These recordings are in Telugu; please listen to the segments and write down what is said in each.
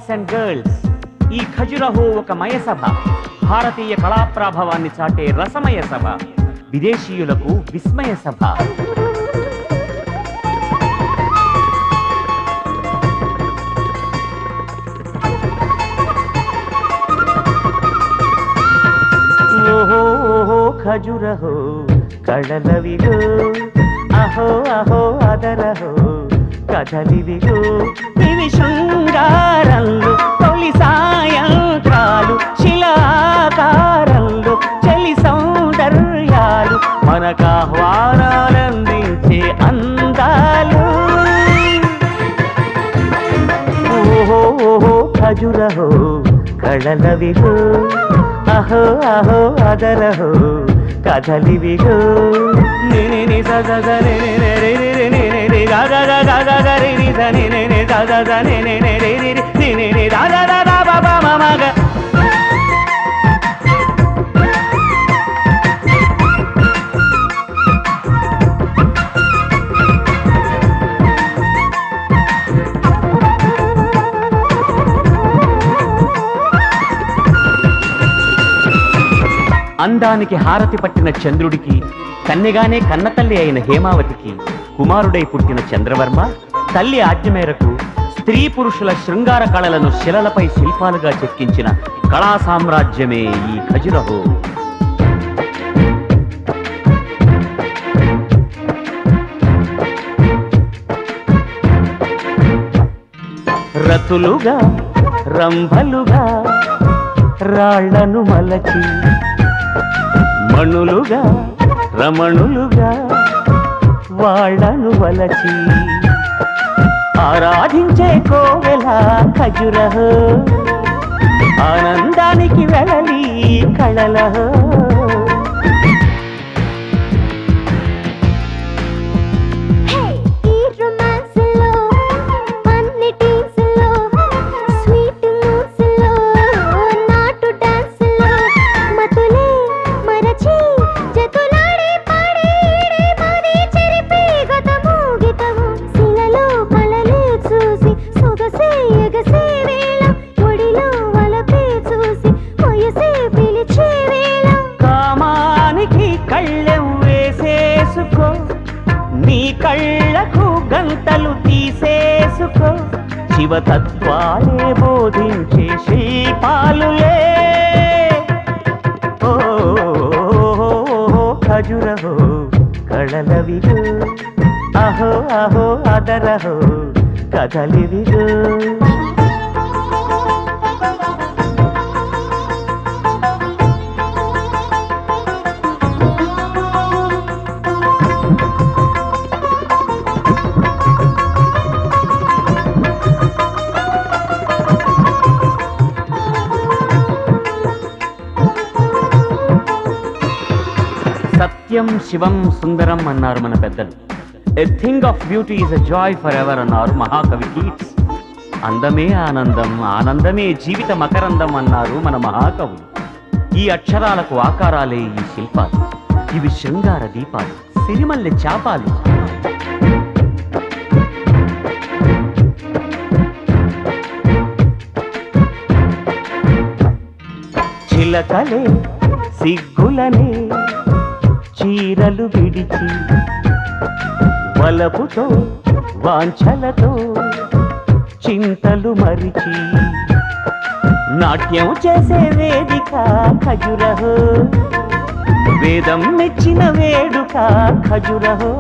బాయ్స్ అండ్ గర్ల్స్ ఈ ఖజురహో ఒక మయసభ భారతీయ కళాప్రాభవాన్ని చాటే రసమయ సభ విదేశీయులకు విస్మయ సభ ఓహో ఓహో ఖజురహో కళలవిగో అహో అహో అదరహో కథలివిగో ఇవి శృంగారంలో తొలి సాయంత్రాలు శిలాకారంలో చలి సౌందర్యాలు మనకాహ్వానాలందించే అందాలు ఓహో ఓహో ఖజురహో కళలవిగో అహో అహో అదరహో కథలివిగో నిని ని స స స ని ని ని రి రి రి ని ని రి గ గ గ గ గ గ రి రి స ని ని ని స స స ని ని ని రి రి రి ని ని ని ద ద ద ద ప ప మ మ గ అందానికి హారతి పట్టిన చంద్రుడికి కన్నెగానే కన్నతల్లి అయిన హేమావతికి కుమారుడై పుట్టిన చంద్రవర్మ తల్లి ఆజ్ఞ మేరకు స్త్రీ పురుషుల శృంగార కళలను శిలలపై శిల్పాలుగా చెక్కించిన కళా సామ్రాజ్యమే ఈ ఖజురహో రతులుగా రంభలుగా రాళ్లను మలచి మణులుగా రమణులుగా వాళ్ళను వలచి ఆరాధించే కోవెల ఖజురహో ఆనందానికి వెళ్ళలి కళలహో ఈ రొమాన్స్ లో అన్నిటిస్ లో స్వీట్ మూడ్స్ లో నాటు డాన్స్ లో మతులే మరచి జతులాడే పాడే ఈడే మాది చెరిపి గతము గీతము శిలలో కళలే చూసి సొగసే ఎగసే వేళ ఒడిలో వలపే చూసి వయసే పిలిచే వేళ కామానికి కళ్ళెం వేసేసుకో నీ కళ్ళకు గంతలు తీసేసుకో శివతత్వాలే బోధించే శిల్పాలులే ఓ ఖజురహో కళలవిగో అహో అహో అదరహో కథలివిగో సత్యం శివం సుందరం అన్నారు మన పెద్దలు a thing of beauty is a joy forever అన్నారు మహాకవి కీట్స్ అందమే ఆనందం ఆనందమే జీవిత మకరందం అన్నారు మన మహాకవులు ఈ అక్షరాలకు ఆకారాలే ఈ శిల్పాలు ఇవి శృంగార దీపాలు సిరిమల్లె చాపాలు చిలకలే సిగ్గులనే చీరలు విడిచి వలపుతో వాంఛలతో చింతలు మరిచి నాట్యం చేసే వేదిక ఖజురహో వేదం మెచ్చిన వేడుక ఖజురహో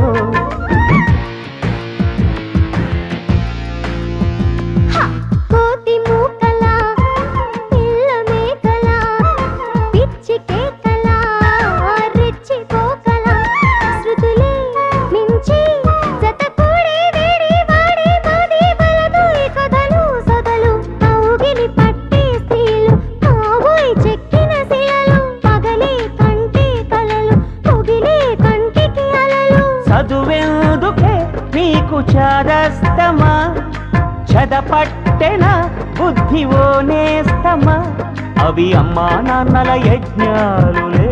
కోతి మూకల పిల్ల మేకల పిచ్చి కేకల రెచ్చి కోకల శృతులే మించి జత కూడి వేడి వాడి మాది బలదు ఈ కథలు సొదలు కౌగిలి పట్టే స్త్రీలు కాబోయ్ చెక్కిన శిలలు పగలే కంటి కలలు పొగిలే కంటికి అలలు చదువెందుకే నీకు చాదస్తమా చదపట్టెన బుద్ధి ఓ నేస్తమా అవి అమ్మా నాన్నల యజ్ఞాలులే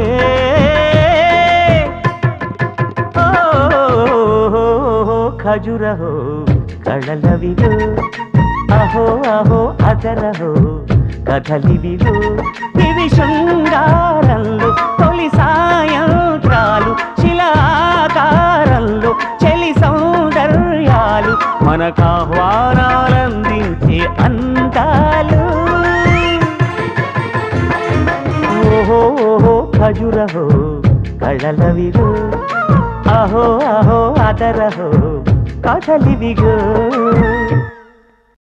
ఓ ఖజురహో కళలవిగో అహో అహో అహో అదరహో కథలివిగో ఇవి శృంగారంలో తొలి సాయంత్రాలు శిలాకారంలో చెలి సౌందర్యాలు మనకాహ్వానాలందించే అందాలు ఓహో ఓహో ఖజురహో కళలవిగో అహో అహో అదరహో కథలివిగో